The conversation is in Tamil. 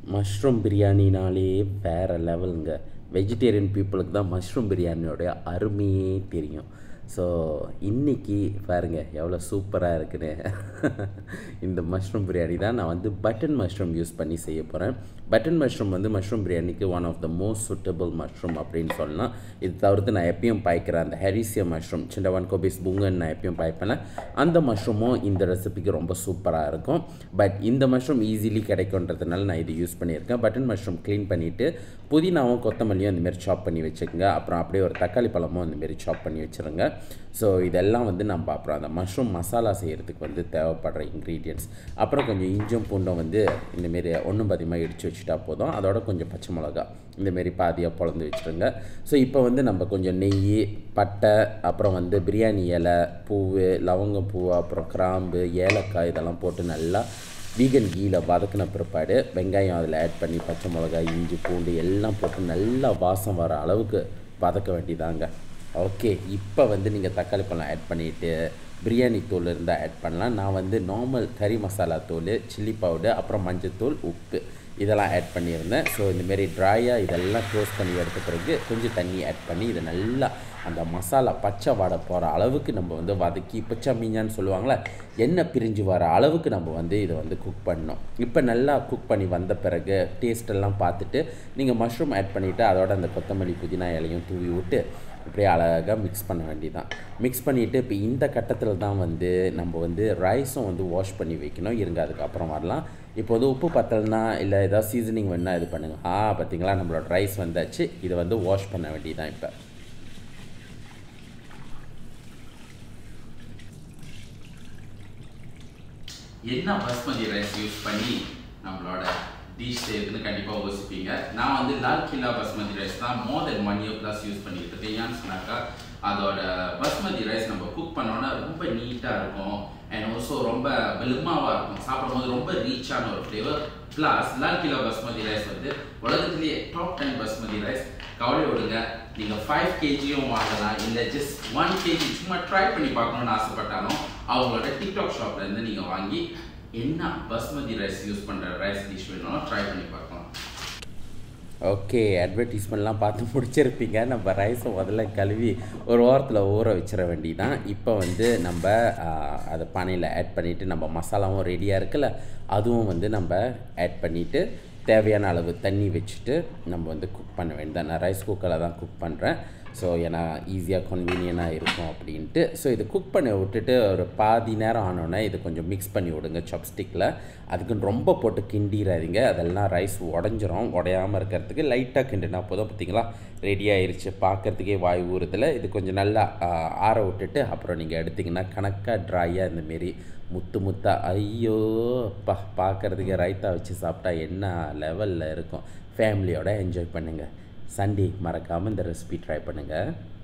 மஷ்ரூம் பிரியாணினாலே வேறு லெவலுங்க வெஜிடேரியன் பீப்புளுக்கு தான் மஷ்ரூம் பிரியாணியோடைய அருமையே தெரியும் ஸோ இன்றைக்கி பாருங்க எவ்வளோ சூப்பராக இருக்குன்னு இந்த மஷ்ரூம் பிரியாணி தான் நான் வந்து பட்டன் மஷ்ரூம் யூஸ் பண்ணி செய்ய போகிறேன் பட்டன் மஷ்ரூம் வந்து மஷ்ரூம் பிரியாணிக்கு one of the most suitable mushroom அப்படின்னு சொல்லலாம் இது தவிர்த்து நான் எப்பயும் பாய்க்கிற அந்த ஹெரிசியா மஷ்ரூம் சின்ன ஒன் கோபிஸ் புங்கன் நான் எப்பயும் பாய்ப்பேன் அந்த மஷ்ரூமும் இந்த ரெசிபிக்கு ரொம்ப சூப்பராக இருக்கும் பட் இந்த மஷ்ரூம் ஈஸிலி கிடைக்குன்றதுனால நான் இது யூஸ் பண்ணியிருக்கேன் பட்டன் மஷ்ரூம் க்ளீன் பண்ணிவிட்டு புதினாவும் கொத்தமல்லியும் இந்தமாரி சாப் பண்ணி வச்சுக்கோங்க அப்புறம் அப்படியே ஒரு தக்காளி பழமும் இந்தமாரி சாப் பண்ணி வச்சுருங்க ஸோ இதெல்லாம் வந்து நம்ம அப்புறம் அந்த மஷ்ரூம் மசாலா செய்கிறதுக்கு வந்து தேவைப்படுற இன்க்ரீடியன்ட்ஸ் அப்புறம் கொஞ்சம் இஞ்சும் பூண்டும் வந்து இந்தமாரி ஒன்றும் பாதியமாக இடித்து வச்சுட்டா போதும் அதோட கொஞ்சம் பச்சை மிளகா இந்தமாரி பாதியாக பொழந்து வச்சுருங்க ஸோ இப்போ வந்து நம்ம கொஞ்சம் நெய் பட்டை அப்புறம் வந்து பிரியாணி இலை பூவு லவங்கம் பூ அப்புறம் கிராம்பு ஏலக்காய் இதெல்லாம் போட்டு நல்லா வீகன் கீயில் வதக்கின பிற்பாடு வெங்காயம் அதில் ஆட் பண்ணி பச்சை மிளகாய் இஞ்சி பூண்டு எல்லாம் போட்டு நல்லா வாசம் வர அளவுக்கு வதக்க வேண்டியதாங்க ஓகே இப்போ வந்து நீங்கள் தக்காளி பழம் ஆட் பண்ணிவிட்டு பிரியாணி தூள் இருந்தால் ஆட் பண்ணலாம் நான் வந்து நார்மல் கறி மசாலா தூள் சில்லி பவுடர் அப்புறம் மஞ்சத்தூள் உப்பு இதெல்லாம் ஆட் பண்ணியிருந்தேன் ஸோ இந்தமாரி ட்ராயாக இதெல்லாம் க்ளோஸ் பண்ணி எடுத்த பிறகு கொஞ்சம் தண்ணி ஆட் பண்ணி இதை நல்லா அந்த மசாலா பச்சை வாடை போகிற அளவுக்கு நம்ம வந்து வதக்கி பச்சை மீஞ்சான்னு சொல்லுவாங்களே எண்ணெய் பிரிஞ்சு வர அளவுக்கு நம்ம வந்து இதை வந்து குக் பண்ணணும் இப்போ நல்லா குக் பண்ணி வந்த பிறகு டேஸ்ட்டெல்லாம் பார்த்துட்டு நீங்கள் மஷ்ரூம் ஆட் பண்ணிவிட்டு அதோட அந்த கொத்தமல்லி புதினா இலையும் தூவி விட்டு இப்படியே அழகாக மிக்ஸ் பண்ண வேண்டியதான் மிக்ஸ் பண்ணிவிட்டு இப்போ இந்த கட்டத்தில் தான் வந்து நம்ம வந்து ரைஸும் வந்து வாஷ் பண்ணி வைக்கணும் இருங்க அதுக்கப்புறம் வரலாம் இப்போ வந்து உப்பு பத்தலைனா இல்லை ஏதாவது சீசனிங் வேணா இது பண்ணுங்கள் ஆ பார்த்தீங்களா நம்மளோட ரைஸ் வந்தாச்சு இதை வந்து வாஷ் பண்ண வேண்டியதான் இப்போ என்ன பாஸ்மதி ரைஸ் யூஸ் பண்ணி நம்மளோட டிஷ் செய்யுதுன்னு கண்டிப்பாக யோசிப்பீங்க நான் வந்து லால் கிலா பாஸ்மதி ரைஸ் தான் more than one year plus use பண்ணிட்டு இருக்கேன் ஏன்னு சொன்னாக்கா அதோட பாஸ்மதி ரைஸ் நம்ம குக் பண்ணோன்னா ரொம்ப நீட்டாக இருக்கும் அண்ட் ஆல்சோ ரொம்ப வெளுமாவாக இருக்கும் சாப்பிடும்போது ரொம்ப ரீச்சான ஒரு flavour plus Lal Qila basmati rice வந்து உலகத்திலேயே டாப் டென் பாஸ்மதி ரைஸ் கவலை விடுங்க நீங்கள் ஃபைவ் கேஜியும் வாங்கலாம் இல்லை ஜஸ்ட் ஒன் கேஜி சும்மா ட்ரை பண்ணி பார்க்கணும்னு ஆசைப்பட்டாலும் அவங்களோட டிக்டாக் ஷாப்லேருந்து நீங்கள் வாங்கி என்ன பாஸ்மதி ரைஸ் யூஸ் பண்ணுற ரைஸ் டிஷ் வேணும்னா ட்ரை பண்ணி பார்க்கலாம் ஓகே அட்வர்டைஸ்மெண்ட்லாம் பார்த்து முடிச்சிருப்பீங்க நம்ம ரைஸை முதல்ல கழுவி ஒரு வாரத்தில் ஊற வச்சிட வேண்டியதான் இப்போ வந்து நம்ம அதை பானையில் ஆட் பண்ணிவிட்டு நம்ம மசாலாவும் ரெடியாக இருக்குல்ல அதுவும் வந்து நம்ம ஆட் பண்ணிவிட்டு தேவையான அளவு தண்ணி வச்சுட்டு நம்ம வந்து குக் பண்ண வேண்டியதான் நான் ரைஸ் குக்கரில் தான் குக் பண்ணுறேன் ஸோ ஏன்னா ஈஸியாக கன்வீனியனாக இருக்கும் அப்படின்ட்டு ஸோ இது குக் பண்ணி விட்டுட்டு ஒரு பாதி நேரம் ஆனோடனே இது கொஞ்சம் மிக்ஸ் பண்ணி விடுங்க சாப்ஸ்டிக்கில் அதுக்குன்னு ரொம்ப போட்டு கிண்டிடாதீங்க அதெல்லாம் ரைஸ் உடஞ்சிரும் உடையாமல் இருக்கிறதுக்கு லைட்டாக கிண்டினா போதும் பார்த்தீங்களா ரெடி ஆயிருச்சு பார்க்குறதுக்கே வாய் ஊறுதில் இது கொஞ்சம் நல்லா ஆற விட்டுட்டு அப்புறம் நீங்கள் எடுத்திங்கன்னா கணக்காக ட்ராயாக இந்தமாரி முத்து முத்தா ஐயோ பா பார்க்குறதுக்கு ரைத்தா வச்சு சாப்பிட்டா என்ன லெவலில் இருக்கும் ஃபேமிலியோட என்ஜாய் பண்ணுங்கள் சண்டே மறக்காமல் இந்த ரெசிபி ட்ரை பண்ணுங்கள்